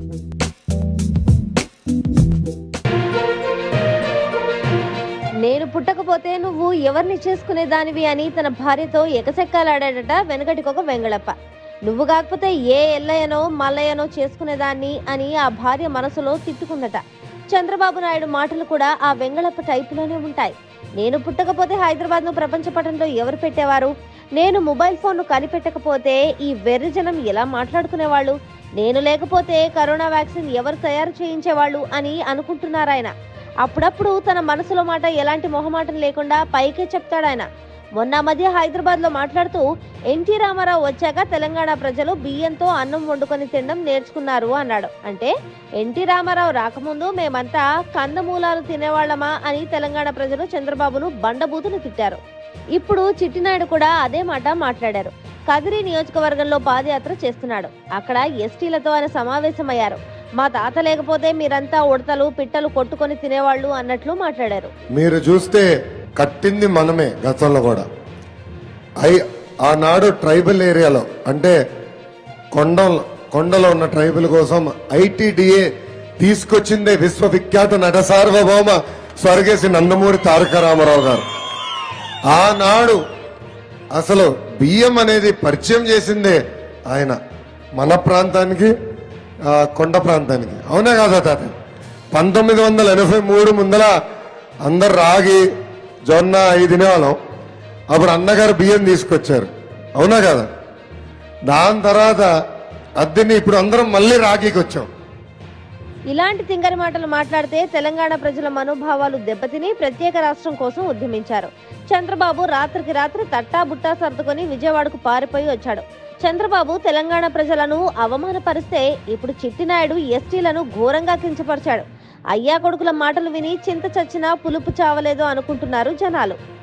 నేను పుట్టకపోతే నువ్వు ఎవరిని చేసుకునే దానివి అని తన భార్యతో ఎకసెక్కాలాడాడట వెనకటికొక వెంగళప్ప నువ్వు కాకపోతే ఏ ఎల్లయ్యనో మల్లయ్యనో చేసుకునేదాన్ని అని ఆ భార్య మనసులో తిట్టుకుందట చంద్రబాబు నాయుడు మాటలు కూడా ఆ వెంగళప్ప టైపులోనే ఉంటాయి నేను పుట్టకపోతే హైదరాబాద్ ను ప్రపంచ పటంలో ఎవరు పెట్టేవారు నేను మొబైల్ ఫోన్ ను కనిపెట్టకపోతే ఈ వెర్రి జనం ఎలా మాట్లాడుకునేవాళ్ళు నేను లేకపోతే కరోనా వ్యాక్సిన్ ఎవరు తయారు చేయించేవాళ్ళు అని అనుకుంటున్నారాయన అప్పుడప్పుడు తన మనసులో మాట ఎలాంటి మొహమాటం లేకుండా పైకే చెప్తాడాయన మొన్న మధ్య హైదరాబాద్ లో మాట్లాడుతూ ఎన్టీ రామారావు వచ్చాక తెలంగాణ ప్రజలు బియ్యంతో అన్నం వండుకొని తినడం నేర్చుకున్నారు అన్నాడు అంటే ఎన్టీ రామారావు రాకముందు మేమంతా కందమూలాలు తినేవాళ్ళమా అని తెలంగాణ ప్రజలు చంద్రబాబును బండబూతును తిట్టారు ఇప్పుడు చిట్టినాయుడు కూడా అదే మాట మాట్లాడారు కదిరి నియోజకవర్గంలో పాదయాత్ర చేస్తున్నాడు అక్కడ ఎస్టీలతో ఆయన సమావేశమయ్యారు మా తాత లేకపోతే మీరంతా ఉడతలు పిట్టలు కొట్టుకొని తినేవాళ్ళు అన్నట్లు మాట్లాడారు మీరు చూస్తే కట్టింది మనమే గతంలో కూడా ఐ ఆనాడు ట్రైబల్ ఏరియాలో అంటే కొండ కొండలో ఉన్న ట్రైబల్ కోసం ఐటీడీఏ తీసుకొచ్చిందే విశ్వవిఖ్యాత నట సార్వభౌమ స్వర్గేసి నందమూరి తారక రామారావు గారు ఆనాడు అసలు బియ్యం అనేది పరిచయం చేసిందే ఆయన మన ప్రాంతానికి ఆ, కొండ ప్రాంతానికి అవునా కాదా తాత పంతొమ్మిది వందల ఎనభై మూడు ముందల అందరు రాగి జొన్న అవి తినేవాళ్ళం అప్పుడు అన్నగారు బియ్యం తీసుకొచ్చారు అవునా కదా దాని తర్వాత అద్దెని ఇప్పుడు అందరం మళ్ళీ రాగికి వచ్చాం ఇలాంటి తింగరి మాటలు మాట్లాడితే తెలంగాణ ప్రజల మనోభావాలు దెబ్బతిని ప్రత్యేక రాష్ట్రం కోసం ఉద్యమించారు చంద్రబాబు రాత్రికి రాత్రి తట్టా బుట్టా సర్దుకొని విజయవాడకు పారిపోయి వచ్చాడు చంద్రబాబు తెలంగాణ ప్రజలను అవమానపరిస్తే ఇప్పుడు చిట్టినాయుడు ఎస్టీలను ఘోరంగా కించపరిచాడు అయ్యా కొడుకుల మాటలు విని చింత చచ్చినా పులుపు చావలేదు అనుకుంటున్నారు జనాలు